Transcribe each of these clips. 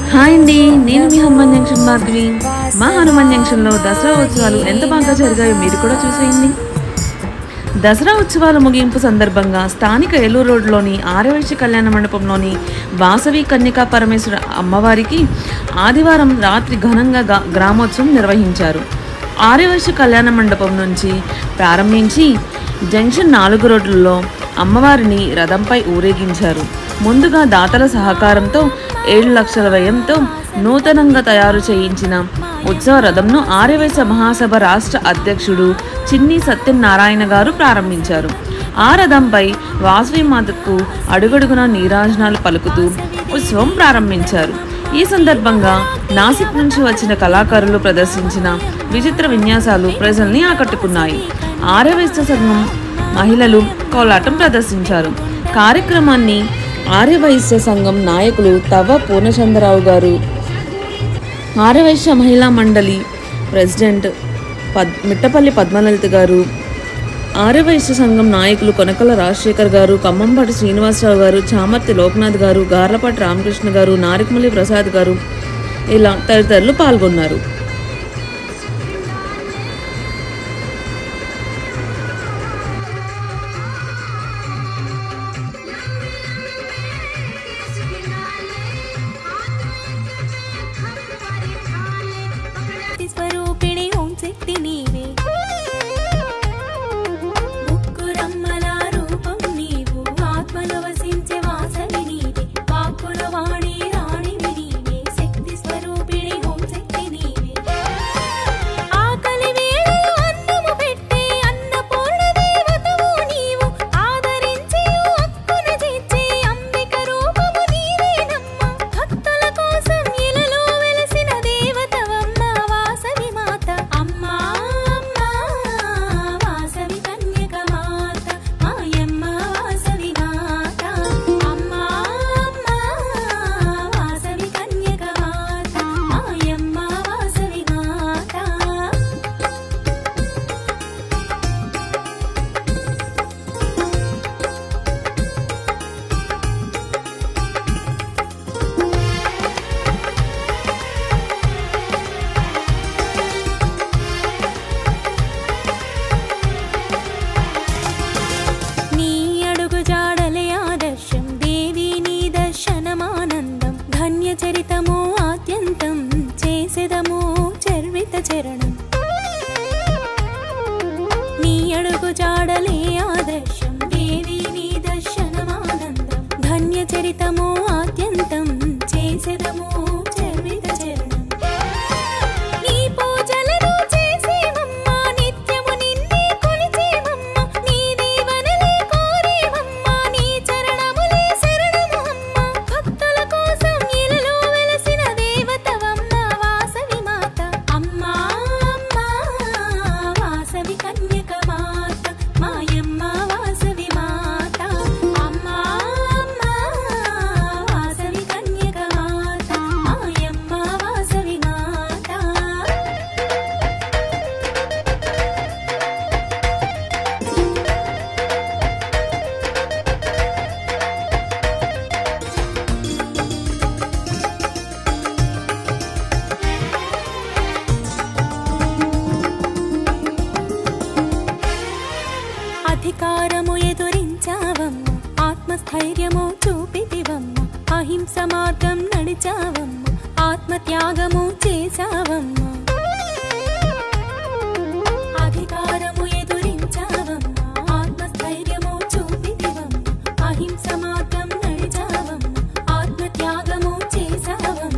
hi అండి నేను మీ Hanuman junction Bhargavi మా హనుమాన్ జంక్షన్లో దసరా ఉత్సవాలు ఎంత బాగా జరిగాయో మీరు కూడా చూసేయండి దసరా ఉత్సవాల ముగింపు సందర్భంగా స్థానిక ఏలూరు రోడ్లోని ఆర్యవైశ్య కళ్యాణ మండపంలోని వాసవి కన్యకా పరమేశ్వర అమ్మవారికి ఆదివారం రాత్రి ఘనంగా గా- గ్రామోత్సవం నిర్వహించారు ఆర్యవైశ్య కళ్యాణ మండపం నుంచి ప్రారంభించి జంక్షన్ నాలుగు రోడ్లలో అమ్మవారిని రథంపై ఊరేగించారు ముందుగా దాతల సహకారంతో ఏడు లక్షల వ్యయంతో నూతనంగా తయారు చేయించిన ఉత్సవ రథంను ఆర్యవైశ్య మహాసభ రాష్ట్ర అధ్యక్షుడు చిన్ని సత్యనారాయణ గారు ప్రారంభించారు ఆ రథంపై వాసవి మాతకు అడుగడుగున నీరాజనాలు పలుకుతూ ఉత్సవం ప్రారంభించారు ఈ సందర్భంగా నాసిక్ నుంచి వచ్చిన కళాకారులు ప్రదర్శించిన విచిత్ర విన్యాసాలు ప్రజల్ని ఆకట్టుకున్నాయి ఆర్యవైశ్య సంఘం మహిళలు కోలాటం ప్రదర్శించారు కార్యక్రమాన్ని ఆర్యవైశ్య సంఘం నాయకులు తవ పూర్ణచంద్రరావు గారు ఆర్యవైశ్య మహిళా మండలి ప్రెసిడెంట్ పద్ మిట్టపల్లి పద్మలలిత గారు ఆర్యవైశ్య సంఘం నాయకులు కొనకల రాజశేఖర్ గారు ఖమ్మంపాటి శ్రీనివాసరావు గారు చామర్తి లోక్నాథ్ గారు గార్లపాటి రామకృష్ణ గారు నారికమల్లి ప్రసాద్ గారు ఇలా తదితరులు పాల్గొన్నారు స్వరూపిణి ఓం శక్తి నీవే ముక్కురమ్మల రూపం నీవు ఆత్మలో వసించే వాసవి నీవే వాక్కుల వాణి రాణివి నీవే శక్తి స్వరూపిణి ఓం శక్తి నీవే ఆకలి వేళలో అన్నము పెట్టే అన్నపూర్ణ దేవతవు నీవు ఆదరించి అక్కున చేర్చే అంబిక రూపము నీవేనమ్మ భక్తుల కోసం ఇలలో వెలసిన దేవతవమ్మ వాసవి మాత అమ్మా అమ్మా వాసవి కన్యక మాత మాయమ్మ వాసవి మాత అమ్మా అమ్మా వాసవి కన్యక మాత మాయమ్మ వాసవి మాత నీ అడుగు జాడలే ఆదర్శం దేవి నీ దర్శనమానందం ధన్య చరితము ఆద్యంతం చేసెదము చర్విత చరణం నీ అడుగు జాడలే ఆదర్శం దేవి నీ దర్శనమానందం ధన్య చరితము ఆద్యంతం చేసెదము చర్విత చరణం నీ పూజలను చేసేమమ్మా నిత్యము నిన్నే కొలిచేమమ్మా నీ దీవెనలే కోరేమమ్మా నీ చరణములే శరణము అమ్మా భక్తుల కోసం ఇలలో వెలసిన దేవతవమ్మ వాసవి మాత అమ్మా అమ్మా వాసవి కన్యక మాత మాయమ్మ వాసవి మాత అమ్మా అమ్మా వాసవి కన్యక మాత మాయమ్మ వాసవి మాత అధికారము ఎదురించావమ్మ ఆత్మస్థైర్యము చూపితివమ్మ అహింస మార్గం నడిచావమ్మ ఆత్మత్యాగము చేశావమ్మ అధికారము ఎదురించావమ్మ ఆత్మస్థైర్యము చూపితివమ్మ అహింస మార్గం నడిచావమ్మ ఆత్మత్యాగము చేశావమ్మ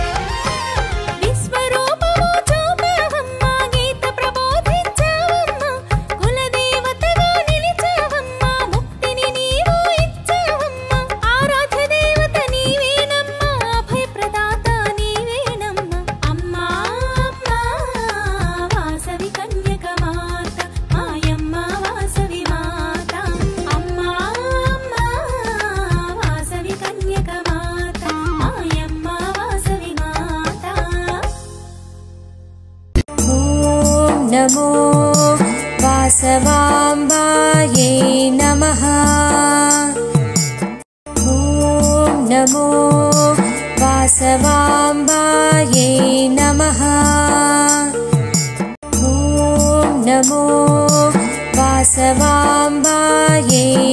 విశ్వరూపము చూపావమ్మ గీత ప్రబోధించావమ్మ కులదేవతగా నిలిచావమ్మ ముక్తిని నీవు ఇచ్చావమ్మ ఆరాధ్య దేవత నీవేనమ్మ అభయప్రదాత నీవేనమ్మ అమ్మా అమ్మా వాసవి కన్యక మాత మాయమ్మ వాసవి మాత అమ్మా అమ్మా వాసవి కన్యక మాత మాయమ్మ వాసవి మాత ॐ नमो वासवाम्बायै नमः ॐ नमो वास वासवाम्बायै नमः ॐ नमो वासवाम्बायै